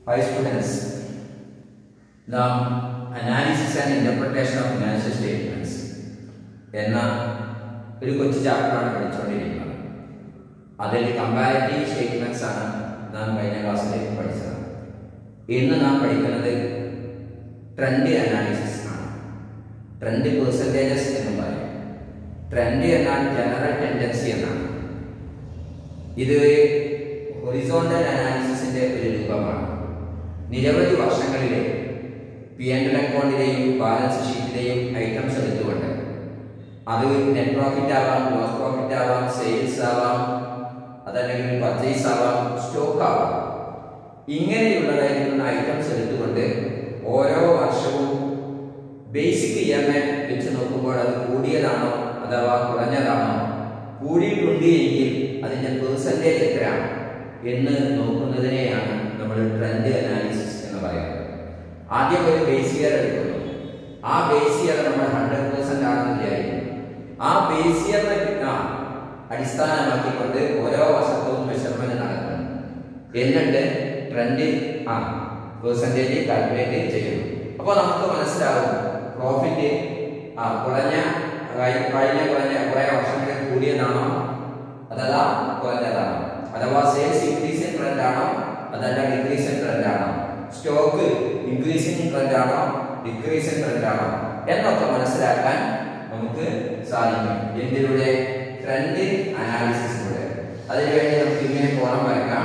Hi students, നാം analysis and interpretation of financial statements എന്ന ഒരു കൊച്ചു ചാപ്റ്ററാണ് പഠിച്ചുകൊണ്ടിരിക്കുന്നത് അതിൽ കമ്പാരിറ്റീവ് സ്റ്റേറ്റ്മെന്റ്സ് ആണ് നാം കഴിഞ്ഞ ക്ലാസ്സിൽ പഠിച്ചത് ഇന്ന് നാം പഠിക്കുന്നത് ട്രെൻഡ് അനാലിസിസ് ആണ് ട്രെൻഡ് പെർസെൻറ്റേജസ് എന്ന് പറയും ട്രെൻഡ് എന്നാൽ ജനറൽ ടെൻഡൻസി എന്നാണ് ഇത് ഒരു ഹൊറിസോണ്ടൽ അനാലിസിസിന്റെ ഒരു രൂപമാണ് നിരവധി വർഷങ്ങളിലെ പി എൻ എൽ അക്കൗണ്ടിലെയും ബാലൻസ് ഷീറ്റിലെയും ഐറ്റംസ് എടുത്തുകൊണ്ട് അത് നെറ്റ് പ്രോഫിറ്റ് ആവാം ഗ്രോസ് പ്രോഫിറ്റ് ആവാം സെയിൽസ് ആവാം അതല്ലെങ്കിൽ പർച്ചേസ് ആവാം സ്റ്റോക്ക് ആവാം ഇങ്ങനെയുള്ളതായിരിക്കുന്ന ഐറ്റംസ് എടുത്തുകൊണ്ട് ഓരോ വർഷവും ബേസിക് ഇ എം എ വെച്ച് നോക്കുമ്പോൾ അത് കൂടിയതാണോ അഥവാ കുറഞ്ഞതാണോ കൂടിയിട്ടുണ്ട് എങ്കിൽ അതിന്റെ പെർസെൻറ്റേജ് എത്രയാണ് എന്ന് നോക്കുന്നതിനെയാണ് നമ്മൾ ട്രെൻഡ് അനാലിസിസ് എന്ന് പറയുന്നത് ആദ്യം ഒരു ബേസ് ഇയർ എടുക്കുന്നു ആ ബേസ് ഇയർ നമ്മൾ ഹൺഡ്രഡ് പെർസെന്റ് ആണെന്ന് വിചാരിക്കുന്നു ആ ബേസ് ഇയറിനെ ആ അടിസ്ഥാനമാക്കിക്കൊണ്ട് ഓരോ വർഷവും മെഷർമെന്റ് നടക്കുന്നു എന്നിട്ട് ട്രെൻഡ് ആ പെർസെൻറ്റേജ് കാൽക്കുലേറ്റ് ചെയ്യുന്നു അപ്പോൾ നമുക്ക് മനസ്സിലാവും പ്രോഫിറ്റ് ആ കുറഞ്ഞ കഴി- കഴിഞ്ഞ കുറഞ്ഞ കുറെ വർഷങ്ങളിൽ കൂടിയതാണോ അതല്ല കുറഞ്ഞതാണോ അഥവാ സെയിൽസ് ഇൻക്രീസിംഗ് ട്രെൻഡ് ആണോ അതല്ല ഡിക്രീസിംഗ് ട്രെൻഡ് ആണോ സ്റ്റോക്ക് ഇൻക്രീസിംഗ് ട്രെൻഡ് ആണോ ഡിക്രീസിംഗ് ട്രെൻഡ് ആണോ എന്നൊക്കെ മനസ്സിലാക്കാൻ നമുക്ക് സാധിക്കും എന്തിലൂടെ ട്രെൻഡ് അനാലിസിസിലൂടെ അതിനുവേണ്ടി നമുക്ക് ഇങ്ങനെ കോളം വരക്കാം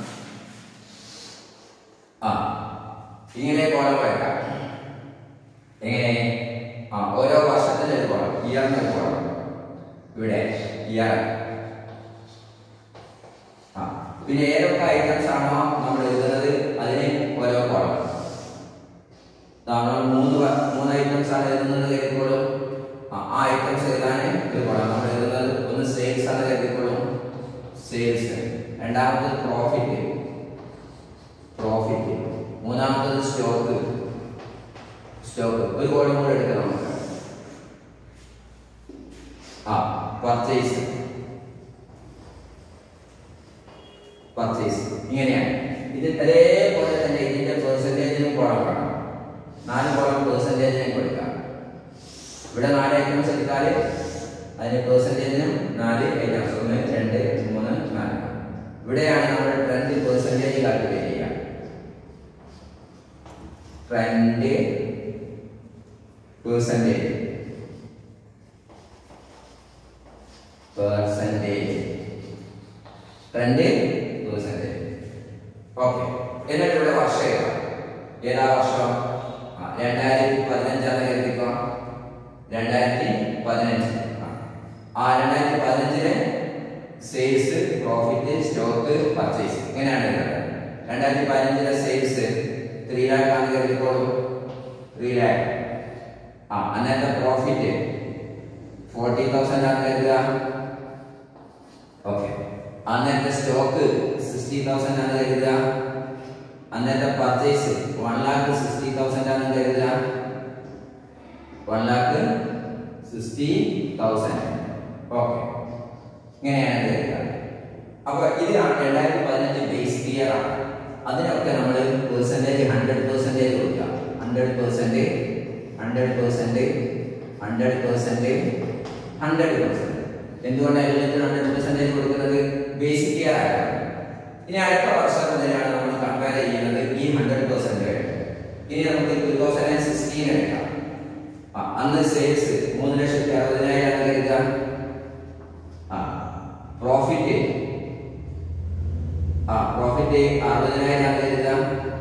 ആ ഇങ്ങനെ കോളം വരക്കാം എങ്ങനെ ആ ഓരോ വർഷത്തിന്റെ ഒരു കോളം ഇയറിന്റെ ഒരു കോളം ഇവിടെ ഇയർ ആ പിന്നെ ഏതൊക്കെ ഐറ്റംസ് ആണോ നമ്മൾ എഴുതുന്നത് അതിന് ഓരോ കോളം നമ്മൾ മൂന്ന് വ- മൂന്ന് ഐറ്റംസ് ആണ് എഴുതുന്നത് കരുതിക്കോളും ആ ആ ഐറ്റംസ് എഴുതാൻ ഒരു കോളം നമ്മൾ എഴുതുന്നത് ഒന്ന് സെയിൽസ് ആണ് കരുതിക്കോളും സെയിൽസ് രണ്ടാമത്തത് പ്രോഫിറ്റ് പ്രോഫിറ്റ് മൂന്നാമത്തത് സ്റ്റോക്ക് സ്റ്റോക്ക് ഒരു കോളം കൂടെ എടുക്കണം നമുക്ക് ആ പർച്ചേസ് പർച്ചേസ് ഇങ്ങനെയാണ് ഇത് അതേപോലെ തന്നെ ഇതിന്റെ പെർസെൻറ്റേജിനും കോളം വേണം നാല് കോളം പെർസെൻറ്റേജിനും കൊടുക്കാം ഇവിടെ നാല് ഐറ്റംസ് എടുത്താൽ അതിന് പെർസെൻറ്റേജിനും നാല് ഐറ്റംസ് ഒന്ന് രണ്ട് മൂന്ന് നാല് ഇവിടെയാണ് നമ്മൾ ട്രെൻഡ് പെർസെൻറ്റേജ് കാൽക്കുലേറ്റ് ചെയ്യുക trend percentage percentage trend percentage okay എന്നിട്ട് ഇവിടെ വർഷം ഏതാ ഏതാ വർഷം ആ, രണ്ടായിരത്തി പതിനഞ്ചാണ് കരുതിക്കോ രണ്ടായിരത്തി പതിനഞ്ച് ആ. ആ രണ്ടായിരത്തി പതിനഞ്ചില് സെയിൽസ് പ്രോഫിറ്റ് സ്റ്റോക്ക് പർച്ചേസ് ഇങ്ങനെയാണ് വരുന്നത് രണ്ടായിരത്തി പതിനഞ്ചിലെ സെയിൽസ് ത്രീ ലാക്ക് ആണ് കരുതിക്കോളൂ ത്രീ ലാക്ക് ആ അന്നത്തെ പ്രോഫിറ്റ് ഫോർട്ടി തൗസൻഡ് ആണ് കരുതുക ഓക്കെ അന്നത്തെ സ്റ്റോക്ക് സിക്സ്റ്റി തൗസൻഡ് ആണ് കരുതുക അന്നത്തെ purchase one lakh sixty thousand ആണ് കരുതുക one lakh sixty thousand okay ഇങ്ങനെയാണ് കരുതുക അപ്പൊ ഇത് രണ്ടായിരത്തി പതിനഞ്ച് ബേസ് ഇയർ ആണ് അതിനൊക്കെ നമ്മൾ പെർസെൻറ്റേജ് ഹൺഡ്രഡ് പെർസെൻറ്റേജ് കൊടുക്കുക hundred percent hundred percent hundred percent hundred percent എന്തുകൊണ്ടാണ് എല്ലാത്തിനും ഹൺഡ്രഡ് പെർസെൻറ്റേജ് കൊടുക്കുന്നത് ബേസിക് ഇയർ ആയാണ് ഇനി അടുത്ത വർഷം മുതലാണ് നമ്മൾ കമ്പയർ ചെയ്യുന്നത് ഈ ഹൺഡ്രഡ് പെർസെൻറ്റ് ഇനി നമുക്ക് ടൂ തൗസൻഡ് സിക്സ്റ്റീൻ എടുക്കാം ആ, അന്ന് സെയിൽസ് മൂന്ന് ലക്ഷത്തി അറുപതിനായിരം കരുതുക ആ പ്രോഫിറ്റ് ആ പ്രോഫിറ്റ് അറുപതിനായിരം കരുതുക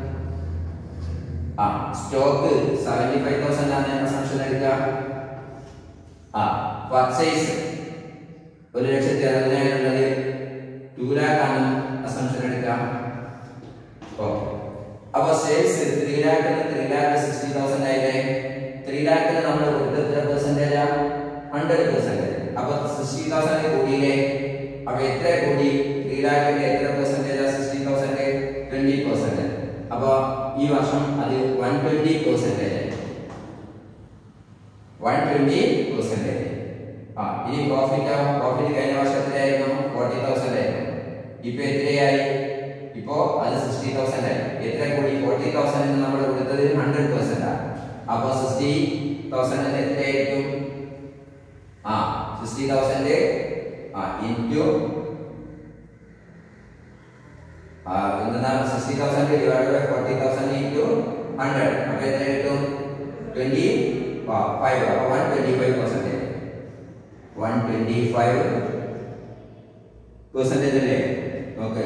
ആ സ്റ്റോക്ക് സെവന്റി ഫൈവ് തൗസൻഡ് ആണ് അസംഷൻ എടുക്കുക ആ പർച്ചേസ് ഒരു ലക്ഷത്തി അറുപതിനായിരം ഉള്ളത് ടു ലാക്ക് ആണ് അസംഷൻ എടുക്കുക ഓക്കെ അപ്പൊ സെയിൽസ് ത്രീ ലാക്കിന് ത്രീ ലാക്ക് സിക്സ്റ്റി തൗസൻഡ് ആയില്ലേ ത്രീ ലാക്കിന് നമ്മൾ കൊടുത്ത എത്ര പെർസെന്റേജ് ഹൺഡ്രഡ് പെർസെന്റേജ് അപ്പൊ സിക്സ്റ്റി തൗസൻഡ് കൂടിയില്ലേ അപ്പൊ എത്ര കൂടി ത്രീ ലാക്കിന്റെ എത്ര percentage sixty thousand twenty percent അപ്പൊ ഈ വർഷം അത് one twenty percentage one twenty percentage ആ ഇനി പ്രോഫിറ്റ് പ്രോഫിറ്റ് കഴിഞ്ഞ വർഷത്തിലായിരുന്നു ഫോർട്ടി തൗസൻഡ് ആയിരുന്നു ഇപ്പൊ എത്രയായി ഇപ്പോ അത് സിക്സ്റ്റി തൗസൻഡ് ആയി എത്ര കൂടി ഫോർട്ടി തൗസൻഡിന് നമ്മൾ കൊടുത്തത് ഹൺഡ്രഡ് പെർസെന്റ് ആണ് അപ്പൊ സിക്സ്റ്റി തൗസൻഡിന് എത്രയായിരിക്കും ആ സിക്സ്റ്റി തൗസൻഡ് ആ ഇൻറ്റു ആ എന്താണ് sixty thousand divide by forty thousand into hundred അപ്പൊ എത്ര കിട്ടും ട്വന്റി ഫൈവ് അപ്പൊ one twenty five percentage one twenty five percentage അല്ലേ ഓക്കെ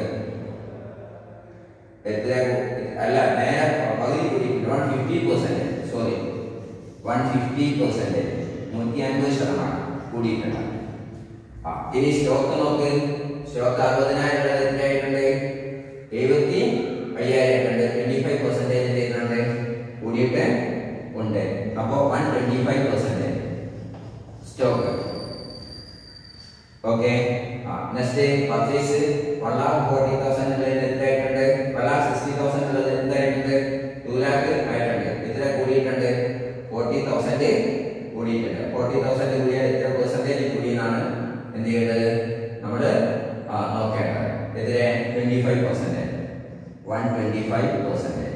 എത്ര അല്ല നേരെ പകുതി കൂടിയിട്ടുണ്ട് one fifty percentage sorry one fifty percentage നൂറ്റി അൻപത് ശതമാനം കൂടിയിട്ടുണ്ട് ആ ഇനി സ്റ്റോക്ക് നോക്ക് സ്റ്റോക്ക് അറുപതിനായിരം ഉള്ളത് എത്രയായിട്ടുണ്ട് എഴുപത്തി അയ്യായിരം ഉണ്ട് ട്വന്റി ഫൈവ് പെർസെന്റേജ് ചെയ്യുന്നുണ്ട് കൂടിയിട്ട് ഉണ്ട് അപ്പോൾ one twenty five percentage stock okay next purchase one lakh forty thousand ഉള്ളത് എന്തായിട്ടുണ്ട് വൺ ലാക്ക് സിക്സ്റ്റി തൗസൻഡ് ഉള്ളത് എന്തായിട്ടുണ്ട് ടു ലാക്ക് ആയിട്ടുണ്ട് എത്ര കൂടിയിട്ടുണ്ട് ഫോർട്ടി തൗസൻഡ് കൂടിയിട്ടുണ്ട് ഫോർട്ടി തൗസൻഡ് കൂടിയാൽ എത്ര പെർസെന്റേജ് കൂടിയെന്നാണ് എന്ത് ചെയ്യേണ്ടത് നമ്മൾ നോക്കേണ്ടത് എത്ര twenty five percentage one twenty five percentage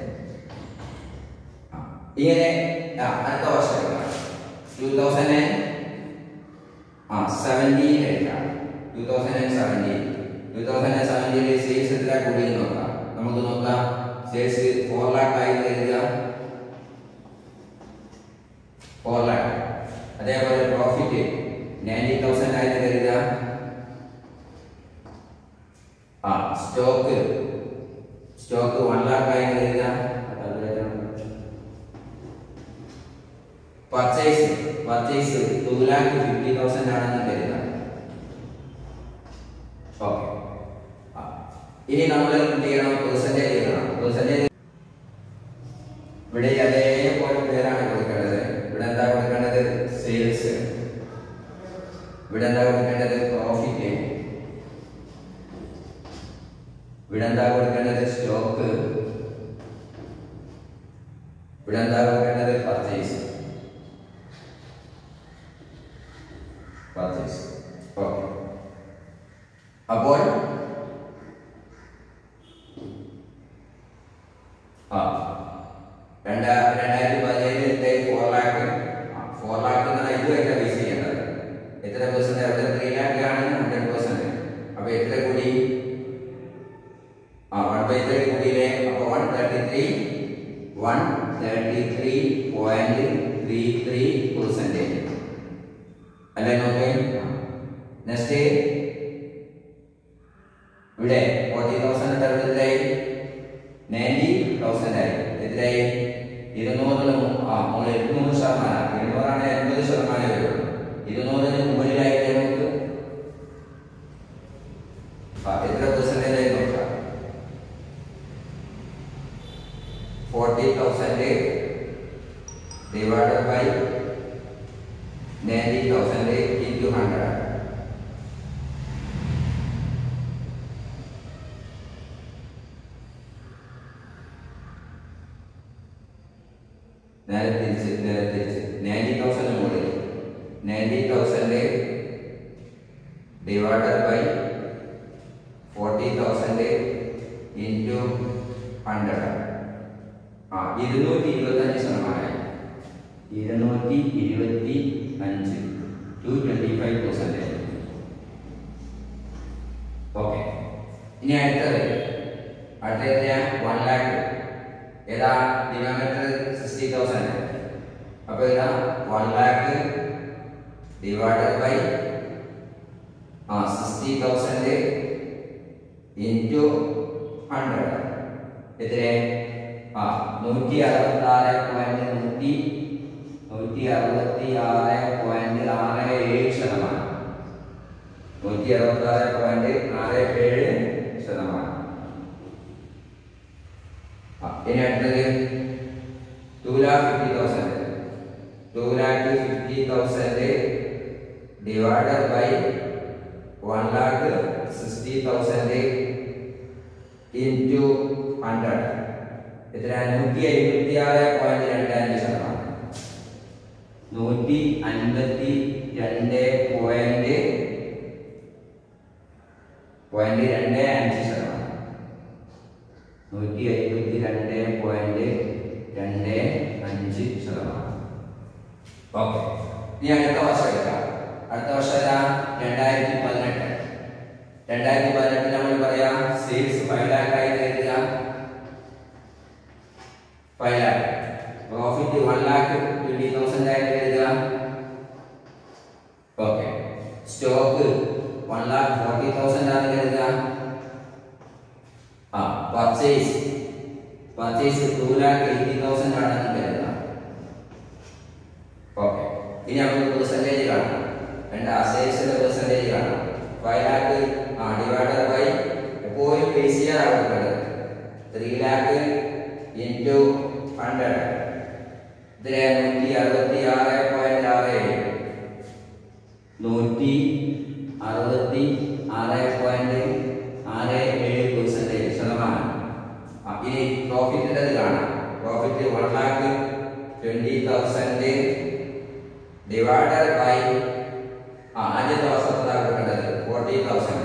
ഇങ്ങനെ ആ, അടുത്ത വർഷം ടൂ തൗസൻഡ് ആ സെവൻറ്റീൻ എടുക്കാം two thousand and seventeen two thousand and സെവൻറ്റീനിൽ സെയിൽസ് എത്ര കൂടി എന്ന് നോക്കാം നമുക്ക് നോക്കാം സെയിൽസ് ഫോർ ലാക്ക് ആയി കരുതുക ഫോർ ലാക്ക് അതേപോലെ പ്രോഫിറ്റ് നയൻറ്റി തൗസൻഡ് ആയി കരുതുക ആ സ്റ്റോക്ക് സ്റ്റോക്ക് വൺ ലാക്ക് ആയി കരുതുക purchase purchase two lakh fifty thousand ആണെന്ന് കരുതുക ഓക്കെ ഇനി നമ്മൾ എന്ത് ചെയ്യണം പെർസെൻറ്റേജ് ചെയ്യണം പെർസെൻറ്റേജ് ഇവിടെ അതേപോലെ പേരാണ് കൊടുക്കേണ്ടത് ഇവിടെ എന്താ കൊടുക്കേണ്ടത് സെയിൽസ് ഇവിടെ എന്താ കൊടുക്കേണ്ടത് പ്രോഫിറ്റ് ഇവിടെ എന്താ കൊടുക്കേണ്ടത് സ്റ്റോക്ക് ഇവിടെ എന്താ കൊടുക്കേണ്ടത് പർച്ചേസ് പർച്ചേസ് ഓക്കെ അപ്പോൾ ആ രണ്ടാ രണ്ടായിരത്തി പതിനേഴിലത്തെ ഫോർ ലാക്ക് ഫോർ ലാക്ക് എന്നാണ് ഇതുമായിട്ട് ബേസ് ചെയ്യേണ്ടത് എത്ര പെർസെന്റ് അവിടെ ത്രീ ലാക്ക് ആണ് ഹൺഡ്രഡ് പെർസെന്റ് അപ്പൊ എത്ര കൂടി ആ വൺ ബൈ ത്രീ കൂടിയില്ലേ അപ്പൊ one thirty three one thirty three point three three percentage അല്ലേ നോക്കേ നെക്സ്റ്റ് ഇവിടെ ഫോർട്ടി തൗസൻഡ് എത്രയായി നയൻറ്റി തൗസൻഡ് ആയി എത്രയായി ഇരുന്നൂറിന് മു- ആ മുകളിൽ ഇരുന്നൂറ് ശതമാനം ഇരുന്നൂറാണ് എൺപത് ശതമാനം വരുള്ളൂ ഇരുന്നൂറിന് മുകളിലായിട്ട് നമുക്ക് ആ എത്ര പെർസെന്റേജ് ആയി നോക്കാം forty thousand divided by ninety thousand into hundred നേരെ തിരിച്ച് നേരെ തിരിച്ച് നയൻറ്റി തൗസൻഡ് മുകളിൽ ninety thousand divided by forty thousand into hundred ആ ഇരുന്നൂറ്റി ഇരുപത്തഞ്ച് ശതമാനമായി ഇരുന്നൂറ്റി ഇരുപത്തി അഞ്ച് two twenty five percentage okay ഇനി അടുത്തത് അടുത്ത എത്രയാ വൺ ലാക്ക് ഏതാ ഡിനോമിനേറ്റർ സിക്സ്റ്റി തൗസൻഡ് അപ്പോൾ ഇതാ വൺ ലാക്ക് ഡിവൈഡഡ് ബൈ ആ സിക്സ്റ്റി തൗസൻഡ് ഇൻറ്റു ഹൺഡ്രഡ് എത്ര ആ നൂറ്റി അറുപത്തി ആറ് പോയിന്റ് നൂറ്റി നൂറ്റി അറുപത്തി ആറ് പോയിന്റ് ആറ് ഏഴ് ശതമാനം നൂറ്റി അറുപത്തി ആറ് പോയിന്റ് ആറ് ഏഴ് ശതമാനം ആ, ഇനി അടുത്തത് two lakh fifty thousand two lakh fifty thousand divided by one lakh sixty thousand into hundred എത്ര നൂറ്റി അമ്പത്തി ആറ് പോയിന്റ് രണ്ട് അഞ്ച് ശതമാനം നൂറ്റി അൻപത്തി രണ്ട് പോയിന്റ് പോയിന്റ് രണ്ട് അഞ്ച് ശതമാനം നൂറ്റി എഴുപത്തി രണ്ട് പോയിന്റ് രണ്ട് അഞ്ച് ശതമാനം ഓക്കെ ഇനി അടുത്ത വർഷം എടുക്കാം അടുത്ത വർഷം ഏതാ രണ്ടായിരത്തി പതിനെട്ട് രണ്ടായിരത്തി പതിനെട്ടിൽ നമ്മൾ പറയാം സെയിൽസ് ഫൈവ് ലാക്ക് ആയി കരുതുക five lakh profit one lakh twenty thousand ആയിട്ട് കരുതുക okay stock one lakh forty thousand ആണ് കരുതുക ആ purchase purchase two lakh eighty thousand ആണെന്ന് കരുതുക ഓക്കെ ഇനി നമുക്ക് പെർസെൻറ്റേജ് കാണാം രണ്ട് അസേറ്റ്സിന്റെ പെർസെൻറ്റേജ് കാണാം ഫൈവ് ലാക്ക് ആ ഡിവൈഡഡ് ബൈ എപ്പോഴും ബേസ് ചെയ്യാൻ കൊടുക്കേണ്ടത് ത്രീ ലാക്ക് ഇൻറ്റു ഹൺഡ്രഡ് ഇതിലെ നൂറ്റി അറുപത്തി ആറ് പോയിന്റ് ആറ് ഏഴ് നൂറ്റി അറുപത്തി ആറ് പോയിന്റ് ആറ് ഏഴ് പെർസെൻറ്റേജ് ശതമാനം ആ, ഇനി പ്രോഫിറ്റിൻ്റെ കാണാം profit one lakh twenty thousand divided by ആ ആദ്യത്തെ വർഷത്തിലാണ് കൊടുക്കേണ്ടത് forty thousand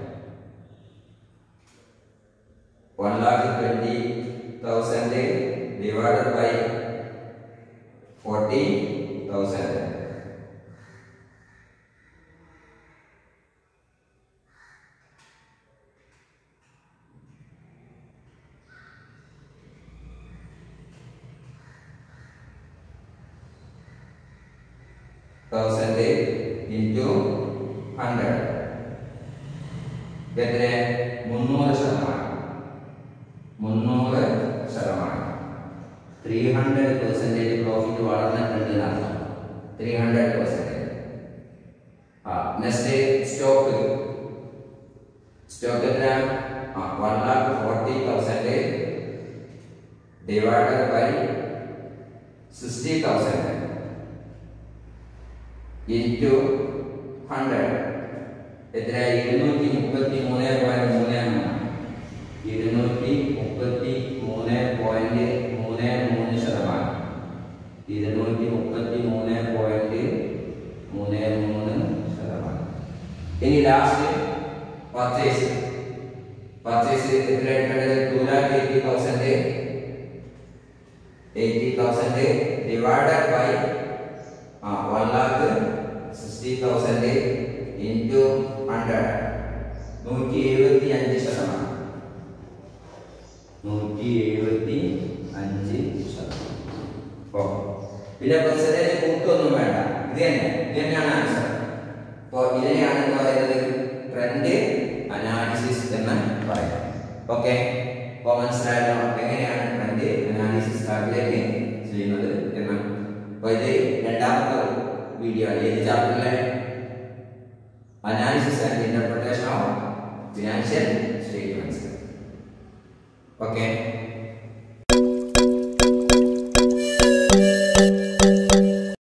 one lakh twenty thousand divided by forty thousand thousand into hundred എത്ര മുന്നൂറ് ശതമാനം മുന്നൂറ് ശതമാനം ത്രീ ഹൺഡ്രഡ് പെർസെൻറ്റേജ് പ്രോഫിറ്റ് വളർന്നിട്ടുണ്ട് എന്നർത്ഥം ത്രീ ഹൺഡ്രഡ് പെർസെൻറ്റേജ് ആ നെക്സ്റ്റ് സ്റ്റോക്ക് സ്റ്റോക്ക് എത്ര ആ one lakh forty thousand divided by sixty thousand into hundred എത്ര ഇരുന്നൂറ്റി മുപ്പത്തി മൂന്ന് പോയിന്റ് മൂന്ന് മൂന്ന് ഇരുന്നൂറ്റി മുപ്പത്തി മൂന്ന് പോയിന്റ് മൂന്ന് മൂന്ന് ശതമാനം ഇരുന്നൂറ്റി മുപ്പത്തി മൂന്ന് പോയിന്റ് മൂന്ന് മൂന്ന് ശതമാനം ഇനി ലാസ്റ്റ് പർച്ചേസ് പർച്ചേസ് എത്ര എടുക്കേണ്ടത് two lakh eighty thousand eighty thousand divided by ആ one lakh sixty thousand into hundred നൂറ്റി എഴുപത്തി അഞ്ച് ശതമാനം നൂറ്റി എഴുപത്തി അഞ്ച് ശതമാനം ഓ പിന്നെ പെർസെൻറ്റേജ് കൂട്ടൊന്നും വേണ്ട ഇത് തന്നെ ഇത് തന്നെയാണ് ആൻസർ അപ്പോൾ ഇതിനെയാണ് എന്ന് പറയുന്നത് ട്രെൻഡ് അനാലിസിസ് എന്ന് പറയുന്നത് ഓക്കെ അപ്പോൾ മനസ്സിലായല്ലോ എങ്ങനെയാണ് ട്രെൻഡ് അനാലിസിസ് കാൽക്കുലേറ്റ് ചെയ്യുന്നത് എന്ന് അപ്പോൾ ഇത് രണ്ടാമത്തെ വീഡിയോ ആണ് ഏത് ചാപ്റ്ററിലെ analysis and interpretation of financial statements okay